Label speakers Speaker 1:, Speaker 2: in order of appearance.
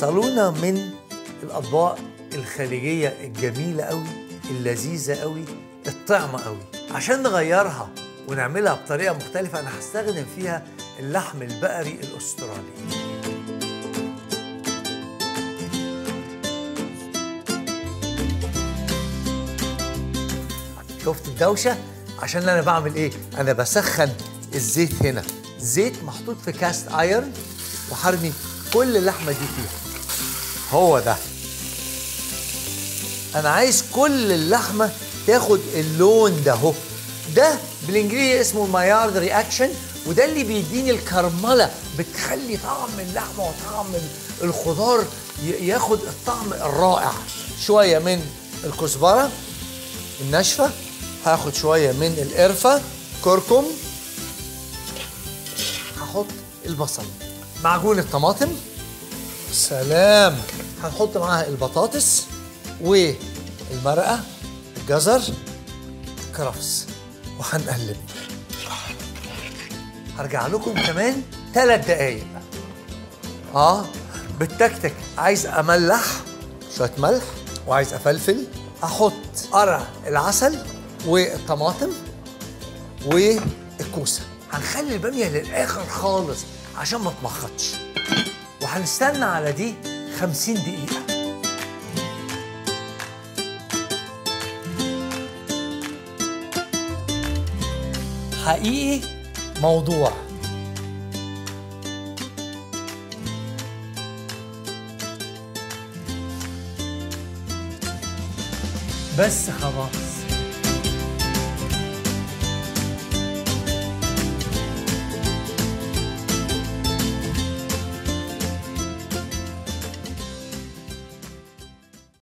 Speaker 1: وصلونا من الاطباق الخليجيه الجميله قوي اللذيذه قوي الطعمه قوي عشان نغيرها ونعملها بطريقه مختلفه انا هستخدم فيها اللحم البقري الاسترالي شفت الدوشه عشان انا بعمل ايه انا بسخن الزيت هنا زيت محطوط في كاست ايرن وحرمي كل اللحمه دي فيها هو ده انا عايز كل اللحمه تاخد اللون ده اهو ده بالانجليزي اسمه مايارد رياكشن وده اللي بيديني الكرمله بتخلي طعم اللحمه وطعم الخضار ي- ياخد الطعم الرائع شويه من الكزبره الناشفه هاخد شويه من القرفه كركم هحط البصل معجون الطماطم سلام هنحط معاها البطاطس والمرقه الجزر كرفس وهنقلب هرجع لكم كمان ثلاث دقايق اه بالتكتك عايز املح شويه ملح وعايز افلفل احط قرع العسل والطماطم والكوسه هنخلي الباميه للاخر خالص عشان ما تمخطش وهنستنى على دي 50 دقيقه حقيقي موضوع بس خلاص